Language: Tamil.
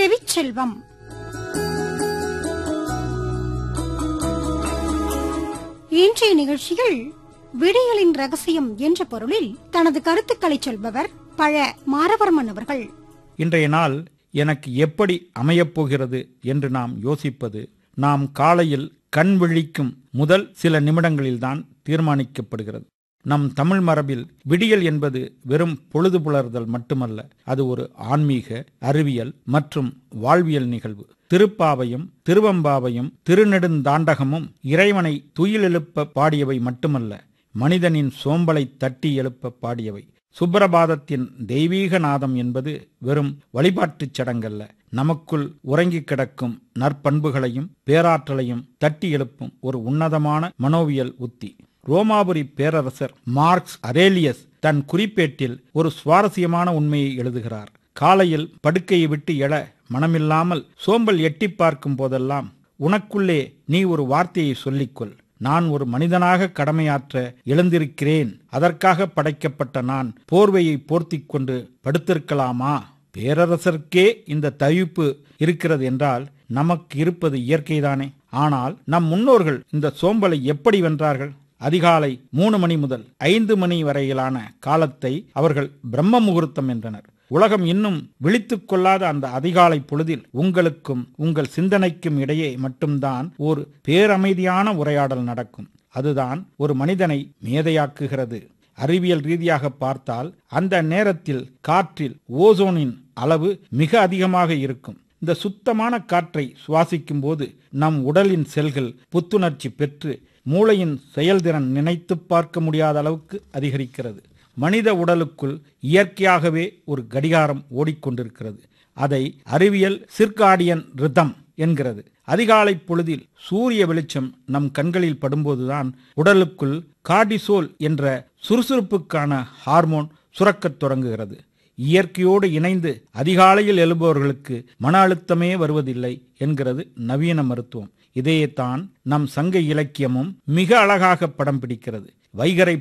செவிச்செல்வம் இன்றைய நிகழ்ச்சியில் விடியலின் ரகசியம் என்ற பொருளில் தனது கருத்துக்களை சொல்பவர் பழ மாரவர்மன் அவர்கள் இன்றைய நாள் எனக்கு எப்படி அமையப் போகிறது என்று நாம் யோசிப்பது நாம் காலையில் கண் விழிக்கும் முதல் சில நிமிடங்களில்தான் தீர்மானிக்கப்படுகிறது நம் தமிழ் மரபில் விடியல் என்பது வெறும் பொழுது புலர்தல் மட்டுமல்ல அது ஒரு ஆன்மீக அறிவியல் மற்றும் வாழ்வியல் நிகழ்வு திருப்பாவையும் திருவம்பாவையும் திருநெடுந்தாண்டகமும் இறைவனை துயிலெழுப்ப பாடியவை மட்டுமல்ல மனிதனின் சோம்பலை தட்டி எழுப்ப பாடியவை சுப்பிரபாதத்தின் தெய்வீக நாதம் என்பது வெறும் வழிபாட்டுச் சடங்கல்ல நமக்குள் உறங்கிக் கிடக்கும் நற்பண்புகளையும் பேராற்றலையும் தட்டி எழுப்பும் ஒரு உன்னதமான மனோவியல் உத்தி ரோமாபுரி பேரரசர் மார்க்ஸ் அரேலியஸ் தன் குறிப்பேட்டில் ஒரு சுவாரஸ்யமான உண்மையை எழுதுகிறார் காலையில் படுக்கையை விட்டு எழ மனமில்லாமல் சோம்பல் எட்டி பார்க்கும் போதெல்லாம் உனக்குள்ளே நீ ஒரு வார்த்தையை சொல்லிக்கொள் நான் ஒரு மனிதனாக கடமையாற்ற எழுந்திருக்கிறேன் அதற்காக படைக்கப்பட்ட நான் போர்வையை போர்த்திக் கொண்டு படுத்திருக்கலாமா பேரரசருக்கே இந்த தவிப்பு இருக்கிறது என்றால் நமக்கு இருப்பது இயற்கைதானே ஆனால் நம் முன்னோர்கள் இந்த சோம்பலை எப்படி வென்றார்கள் அதிகாலை மூணு மணி முதல் ஐந்து மணி வரையிலான காலத்தை அவர்கள் பிரம்ம முகூர்த்தம் என்றனர் உலகம் இன்னும் விழித்துக் கொள்ளாத அந்த அதிகாலை பொழுதில் உங்களுக்கும் உங்கள் சிந்தனைக்கும் இடையே மட்டும்தான் ஒரு பேரமைதியான உரையாடல் நடக்கும் அதுதான் ஒரு மனிதனை மேதையாக்குகிறது அறிவியல் ரீதியாக பார்த்தால் அந்த நேரத்தில் காற்றில் ஓசோனின் அளவு மிக அதிகமாக இருக்கும் இந்த சுத்தமான காற்றை சுவாசிக்கும் போது நம் உடலின் செல்கள் புத்துணர்ச்சி பெற்று மூளையின் செயல்திறன் நினைத்து பார்க்க முடியாத அளவுக்கு அதிகரிக்கிறது மனித உடலுக்குள் இயற்கையாகவே ஒரு கடிகாரம் ஓடிக்கொண்டிருக்கிறது அதை அறிவியல் சிற்காடியன் ரிதம் என்கிறது அதிகாலை பொழுதில் சூரிய வெளிச்சம் நம் கண்களில் படும்போதுதான் உடலுக்குள் கார்டிசோல் என்ற சுறுசுறுப்புக்கான ஹார்மோன் சுரக்கத் தொடங்குகிறது இயற்கையோடு இணைந்து அதிகாலையில் எழுபவர்களுக்கு மன அழுத்தமே வருவதில்லை என்கிறது நவீன மருத்துவம் இதையேத்தான் நம் சங்க இலக்கியமும் மிக அழகாக படம் பிடிக்கிறது வைகரை